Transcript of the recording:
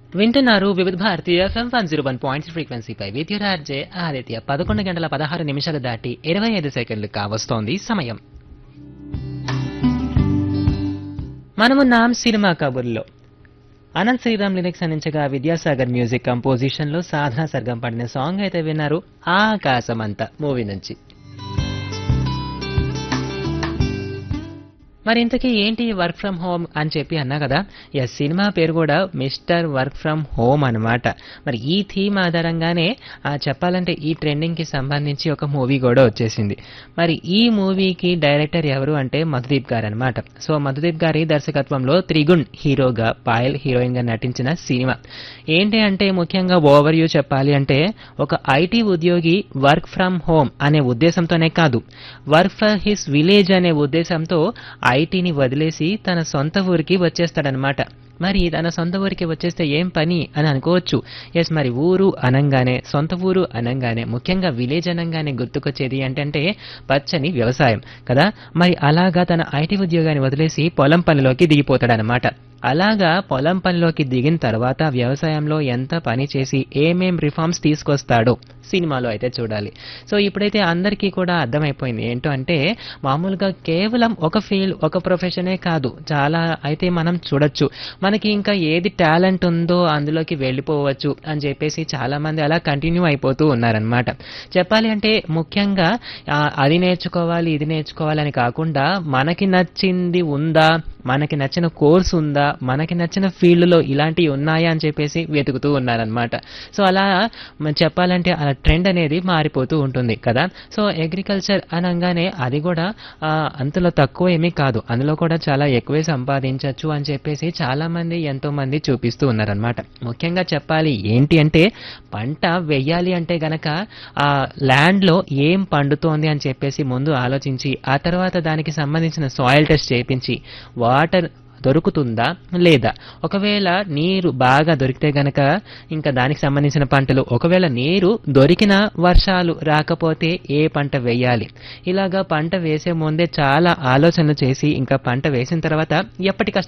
వింటున్నారు Vividh Bharati FM one zero one points ఫ్రీక్వెన్సీపై విద్యురార్జే ఆదిత్య పదకొండు గంటల పదహారు నిమిషాలు దాటి ఇరవై ఐదు సెకండ్లు కావస్తోంది సమయం మనమున్నాం సినిమా కబుర్లో అనంత్ శ్రీరామ్ లిరిక్స్ అందించగా విద్యాసాగర్ మ్యూజిక్ కంపోజిషన్ లో సాధన సర్గం పాడిన సాంగ్ అయితే విన్నారు ఆకాశమంత మూవీ నుంచి మరి ఇంతకీ ఏంటి వర్క్ ఫ్రమ్ హోమ్ అని చెప్పి అన్నా కదా ఎస్ సినిమా పేరు కూడా మిస్టర్ వర్క్ ఫ్రమ్ హోమ్ అన్నమాట మరి ఈ థీమ్ ఆధారంగానే ఆ, చెప్పాలంటే ఈ ట్రెండింగ్ కి సంబంధించి ఒక మూవీ కూడా వచ్చేసింది మరి ఈ మూవీకి డైరెక్టర్ ఎవరు అంటే మధుదీప్ గారు అనమాట సో మధుదీప్ గారి దర్శకత్వంలో త్రిగుణ్ హీరోగా పాయల్ హీరోయిన్ గా నటించిన సినిమా ఏంటి అంటే ముఖ్యంగా ఓవర్ వ్యూ చెప్పాలి అంటే ఒక ఐటీ ఉద్యోగి వర్క్ ఫ్రమ్ హోమ్ అనే ఉద్దేశంతోనే కాదు వర్క్ ఫర్ హిస్ విలేజ్ అనే ఉద్దేశంతో ఐటీని వదిలేసి తన సొంత ఊరికి వచ్చేస్తాడనమాట మరి తన సొంత ఊరికి వచ్చేస్తే ఏం పని అని అనుకోవచ్చు ఎస్ మరి ఊరు అనంగానే సొంత ఊరు అనంగానే ముఖ్యంగా విలేజ్ అనంగానే గుర్తుకొచ్చేది ఏంటంటే పచ్చని వ్యవసాయం కదా మరి అలాగా తన ఐటీ ఉద్యోగాన్ని వదిలేసి పొలం పనిలోకి దిగిపోతాడనమాట అలాగా పొలం పనిలోకి దిగిన తర్వాత వ్యవసాయంలో ఎంత పని చేసి ఏమేం రిఫార్మ్స్ తీసుకొస్తాడో సినిమాలో అయితే చూడాలి సో ఇప్పుడైతే అందరికీ కూడా అర్థమైపోయింది ఏంటో అంటే మామూలుగా కేవలం ఒక ఫీల్డ్ ఒక ప్రొఫెషనే కాదు చాలా అయితే మనం చూడొచ్చు మనకి ఇంకా ఏది టాలెంట్ ఉందో అందులోకి వెళ్ళిపోవచ్చు అని చెప్పేసి చాలా మంది అలా కంటిన్యూ అయిపోతూ ఉన్నారనమాట చెప్పాలి అంటే ముఖ్యంగా ఆ, అది నేర్చుకోవాలి ఇది నేర్చుకోవాలని కాకుండా మనకి నచ్చింది ఉందా మనకి నచ్చిన కోర్స్ ఉందా మనకి నచ్చిన ఫీల్డ్లో ఇలాంటివి ఉన్నాయా అని చెప్పేసి వెతుకుతూ ఉన్నారనమాట సో అలా మ- చెప్పాలంటే అలా ట్రెండ్ అనేది మారిపోతూ ఉంటుంది కదా సో అగ్రికల్చర్ అనగానే అది కూడా ఆ, అంతలో తక్కువ ఏమీ కాదు అందులో కూడా చాలా ఎక్కువే సంపాదించవచ్చు అని చెప్పేసి చాలా మంది ఎంతో మంది చూపిస్తూ ఉన్నారనమాట ముఖ్యంగా చెప్పాలి ఏంటి అంటే పంట వెయ్యాలి అంటే గనక ఆ ల్యాండ్ లో ఏం పండుతోంది అని చెప్పేసి ముందు ఆలోచించి ఆ తర్వాత దానికి సంబంధించిన సాయిల్ టెస్ట్ చేయించి వాటర్ దొరుకుతుందా లేదా ఒకవేళ నీరు బాగా దొరికితే గనక ఇంకా దానికి సంబంధించిన పంటలు ఒకవేళ నీరు దొరికిన వర్షాలు రాకపోతే ఏ పంట వేయాలి ఇలాగా పంట వేసే ముందే చాలా ఆలోచనలు చేసి ఇంకా పంట వేసిన తర్వాత ఎప్పటికీ